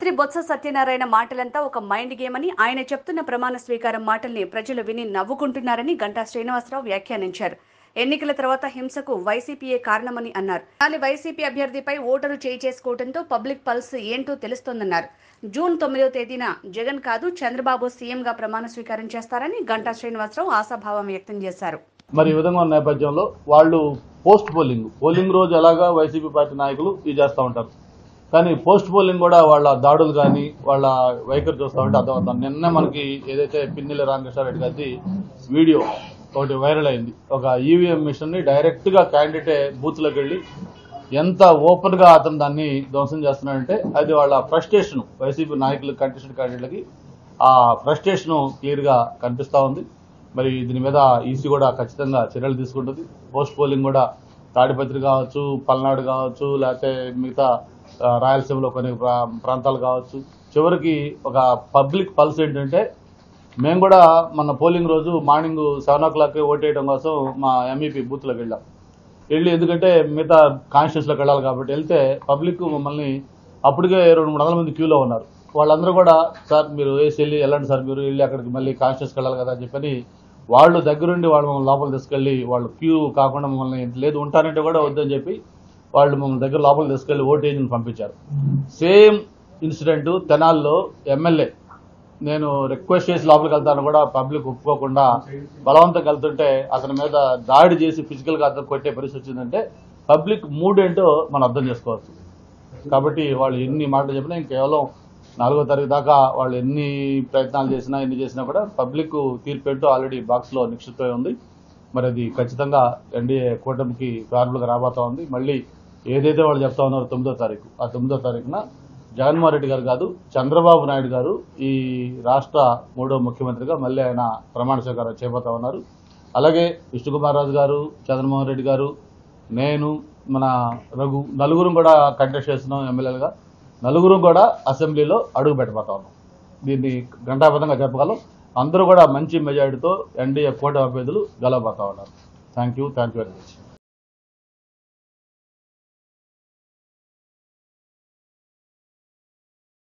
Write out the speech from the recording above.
మంత్రి బొత్స సత్యనారాయణ మాటలంతా ఒక mind game అని ఆయన చెప్తున్న ప్రమాణ స్వీకారం మాటల్ని ప్రజలు విని నవ్వుకుంటున్నారని గంటా శ్రీనివాసరావు వ్యాఖ్యానించారు ఎన్నికల తర్వాత హింసకు వైసీపీయే కారణమని అన్నారు కానీ వైసీపీ అభ్యర్థిపై ఓటరు చేయి చేసుకోవడంతో పబ్లిక్ పల్స్ ఏంటో తెలుస్తోందన్నారు జూన్ తొమ్మిదవ తేదీన జగన్ కాదు చంద్రబాబు సీఎంగా ప్రమాణ స్వీకారం చేస్తారని గంటా శ్రీనివాసరావు ఆశాభావం వ్యక్తం చేశారు మరి ఈ విధంగా ఉన్న నేపథ్యంలో వాళ్ళు పోస్ట్ పోలింగ్ పోలింగ్ రోజు ఎలాగా వైసీపీ పార్టీ నాయకులు ఇది చేస్తూ ఉంటారు కానీ పోస్ట్ పోలింగ్ కూడా వాళ్ళ దాడులు కానీ వాళ్ళ వైఖరి చూస్తూ ఉంటే అర్థమవుతాం నిన్న మనకి ఏదైతే పిన్నెల రామకృష్ణారెడ్డి గారి వీడియో ఒకటి వైరల్ అయింది ఒక ఈవీఎం మిషన్ ని డైరెక్ట్ గా క్యాండిడేట్ బూత్ లోకి వెళ్ళి ఎంత ఓపెన్ గా అతను దాన్ని ధ్వంసం చేస్తున్నాడంటే అది వాళ్ళ ఫ్రస్ట్రేషన్ వైసీపీ నాయకులు కంటెస్టెడ్ క్యాండిడేట్లకి ఆ ఫ్రస్ట్రేషన్ క్లియర్ గా కనిపిస్తా ఉంది మరి దీని మీద ఈసీ కూడా ఖచ్చితంగా చర్యలు తీసుకుంటుంది పోస్ట్ పోలింగ్ కూడా తాడిపత్రి కావచ్చు పల్నాడు కావచ్చు లేకపోతే మిగతా ఆ, రాయలసీమలో కొన్ని ప్రా- ప్రాంతాలు కావచ్చు చివరికి ఒక పబ్లిక్ పల్స్ ఏంటంటే మేము కూడా మన పోలింగ్ రోజు మార్నింగ్ సెవెన్ ఓ క్లాక్ ఓటేయడం కోసం మా ఎంఈపీ బూత్లోకి వెళ్ళాం వెళ్ళి ఎందుకంటే మిగతా కాన్స్టిట్యూన్స్లోకి వెళ్ళాలి కాబట్టి వెళ్తే పబ్లిక్ మమ్మల్ని అప్పటికే రెండు మూడు వందల మంది క్యూలో ఉన్నారు వాళ్ళందరూ కూడా సార్ మీరు వేసి వెళ్ళి వెళ్ళండి సార్ మీరు వెళ్ళి అక్కడికి మళ్ళీ కాన్స్టిట్యూన్స్కి వెళ్ళాలి కదా అని చెప్పని వాళ్ళు దగ్గరుండి వాళ్ళు మమ్మల్ని లోపల తీసుకెళ్ళి వాళ్ళు క్యూ కాకుండా మమ్మల్ని లేదు ఉంటారంటే కూడా వద్దని చెప్పి వాళ్ళు మమ్మల్ని దగ్గర లోపల తీసుకెళ్లి ఓటు ఏజెంట్ పంపించారు సేమ్ ఇన్సిడెంట్ తెనాల్లో ఎమ్మెల్యే నేను రిక్వెస్ట్ చేసి లోపలికి వెళ్తాను కూడా పబ్లిక్ ఒప్పుకోకుండా బలవంతంగా వెళ్తుంటే అతని మీద దాడి చేసి ఫిజికల్ గా అతను కొట్టే పరిస్థితి వచ్చిందంటే పబ్లిక్ మూడ్ ఏంటో మనం అర్థం చేసుకోవచ్చు కాబట్టి వాళ్ళు ఎన్ని మాటలు చెప్పినా కేవలం నాలుగో తారీఖు దాకా వాళ్ళు ఎన్ని ప్రయత్నాలు చేసినా ఎన్ని చేసినా కూడా పబ్లిక్ తీర్పు ఏంటో ఆల్రెడీ బాక్స్ లో నిక్షిప్తమై ఉంది మరి అది ఖచ్చితంగా ఎన్డీఏ కూటమికి ఫేవరబుల్గా రాబోతా ఉంది మళ్ళీ ఏదైతే వాళ్ళు చెప్తా ఉన్నారో తొమ్మిదో తారీఖు ఆ తొమ్మిదో తారీఖున జగన్మోహన్ రెడ్డి గారు కాదు చంద్రబాబు నాయుడు గారు ఈ రాష్ట్ర మూడో ముఖ్యమంత్రిగా మళ్ళీ ఆయన ప్రమాణ స్వీకారం చేయబోతా ఉన్నారు అలాగే విష్ణుకుమార్ రాజు గారు చంద్రమోహన్ రెడ్డి గారు నేను మన రఘు నలుగురం కూడా కంటెస్ట్ చేస్తున్నాం ఎమ్మెల్యేలుగా నలుగురం కూడా అసెంబ్లీలో అడుగు పెట్టబోతా ఉన్నాం దీన్ని ఘంటాబద్ధంగా చెప్పగలం అందరూ కూడా మంచి మెజారిటీతో ఎన్డీఏ కూటమి అభ్యర్థులు గెలవబోతా ఉన్నారు thank you thank you very much